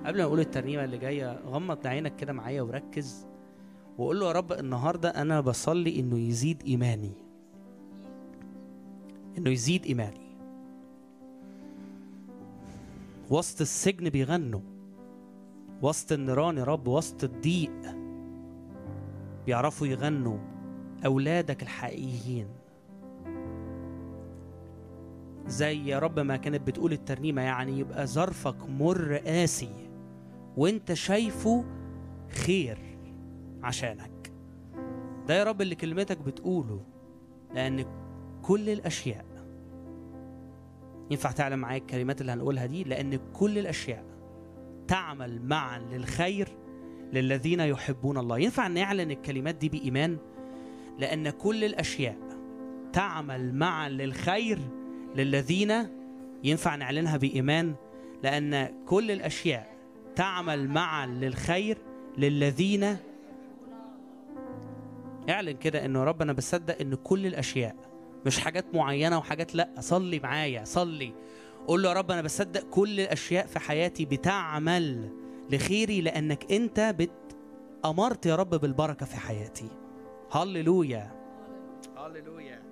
قبل ما اقول الترنيمه اللي جايه غمض عينك كده معايا وركز وقول له يا رب النهارده انا بصلي انه يزيد ايماني انه يزيد ايماني وسط السجن بيغنوا وسط النيران يا رب وسط الضيق بيعرفوا يغنوا اولادك الحقيقيين زي يا رب ما كانت بتقول الترنيمه يعني يبقى ظرفك مر قاسي وانت شايفه خير عشانك ده يا رب اللي كلمتك بتقوله لان كل الاشياء ينفع تعلم معايا الكلمات اللي هنقولها دي لان كل الاشياء تعمل معا للخير للذين يحبون الله ينفع نعلن الكلمات دي بايمان لان كل الاشياء تعمل معا للخير للذين ينفع نعلنها بايمان لان كل الاشياء تعمل معا للخير للذين اعلن كده انه يا رب انا بصدق ان كل الاشياء مش حاجات معينه وحاجات لا صلي معايا صلي قول له يا رب انا بصدق كل الاشياء في حياتي بتعمل لخيري لانك انت بت امرت يا رب بالبركه في حياتي هللويا هللويا